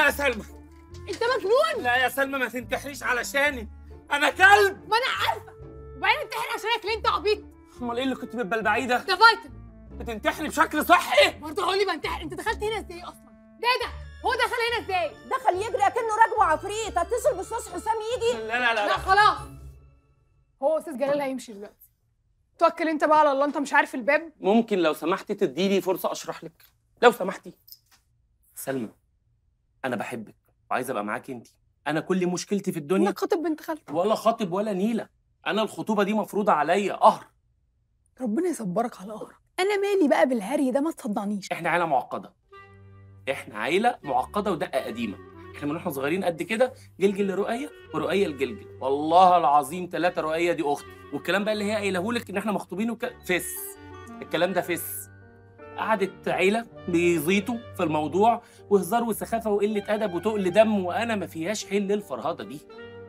يا سلمى انت مجنون لا يا سلمى ما تنتحريش علشاني انا كلب ما انا عارفه وبعدين انتحر عشانك ليه انت عبيط امال ايه اللي كنت بتبلبعيه ده ده فايتن بتنتحري بشكل صحي برضه هقول لي بنتحر انت دخلت هنا ازاي اصلا ده ده هو دخل هنا ازاي دخل يجري اكنه راكبه عفريت اتصل باستاذ حسام يجي لا لا لا, لا لا. خلاص هو استاذ جلال هيمشي دلوقتي توكل انت بقى على الله انت مش عارف الباب ممكن لو سمحتي تديني فرصه اشرح لك لو سمحتي سلمى انا بحبك وعايز ابقى معاكي انت انا كل مشكلتي في الدنيا انك خاطب بنت خالتك ولا خاطب ولا نيله انا الخطوبه دي مفروضه عليا قهر ربنا يصبرك على قهرك انا مالي بقى بالهري ده ما تصدعنيش احنا عيله معقده احنا عيله معقده ودقه قديمه احنا من واحنا صغيرين قد كده جلجل لرؤيه ورؤيه لجلجل والله العظيم ثلاثه رؤيه دي اختي والكلام بقى اللي هي قايله لك ان احنا مخطوبين وك... فس الكلام ده فس قعدت عيله بيزيطوا في الموضوع وهزار وسخافه وقله ادب وتقل دم وانا ما فيهاش حل للفرهده دي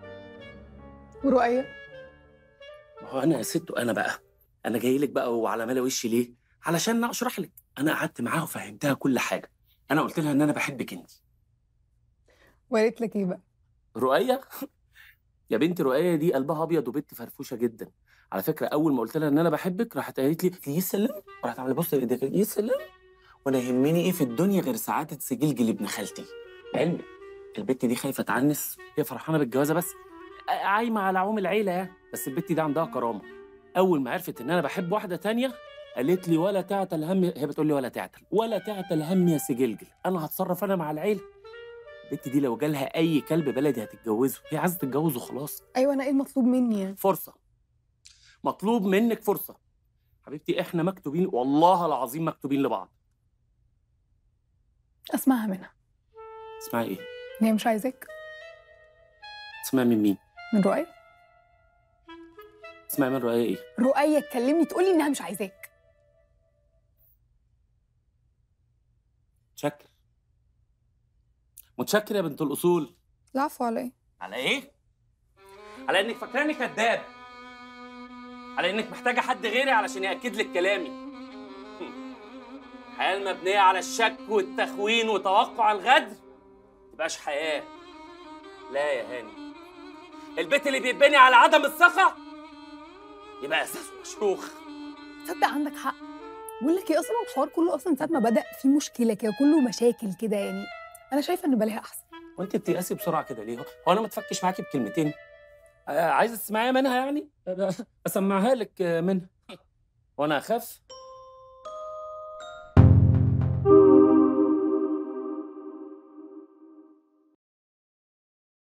ورؤية ما هو انا يا ست انا بقى انا جاي لك بقى وعلى ملا وشي ليه علشان اشرح لك انا قعدت معاها وفهمتها كل حاجه انا قلت لها ان انا بحبك انت وقالت لك ايه بقى رؤية يا بنت رؤية دي قلبها ابيض وبنت فرفوشه جدا على فكره اول ما قلت لها ان انا بحبك راحت قالت لي يسلم راحت عامله بص لايديك يسلم وانا يهمني ايه في الدنيا غير سعاده سجلجل ابن خالتي علمي البت دي خايفه تعنس هي فرحانه بالجوازه بس عايمه على عوم العيله يعني بس البت دي عندها كرامه اول ما عرفت ان انا بحب واحده تانية قالت لي ولا تعتل هم هي بتقول لي ولا تعتل ولا تعتل هم يا سجلجل انا هتصرف انا مع العيله البت دي لو جالها اي كلب بلدي هتتجوزه هي عايزه تتجوز وخلاص ايوه انا ايه المطلوب مني يعني فرصه مطلوب منك فرصه حبيبتي احنا مكتوبين والله العظيم مكتوبين لبعض اسمعها منها اسمعي ايه ان هي مش عايزاك اسمعي من مين من رؤية اسمعي من رؤية ايه رؤية تكلمني تقول لي انها مش عايزاك متشكر متشكر يا بنت الاصول العفو على ايه على ايه على انك فاكراني كذاب على انك محتاجه حد غيري علشان ياكد لك كلامي الحياه المبنيه على الشك والتخوين وتوقع الغدر تبقاش حياه لا يا هاني البيت اللي بيتبني على عدم الثقه يبقى اساسه مشروخ تصدق عندك حق بقول لك ايه اصلا الحوار كله اصلا ساعه ما بدا في مشكله كده كله مشاكل كده يعني انا شايفه ان بلاها احسن وانت بتيأسي بسرعه كده ليه هو انا ما اتفكش معاكي بكلمتين آه، عايزه تسمعيها منها يعني أه، اسمعها لك آه، منها وانا اخاف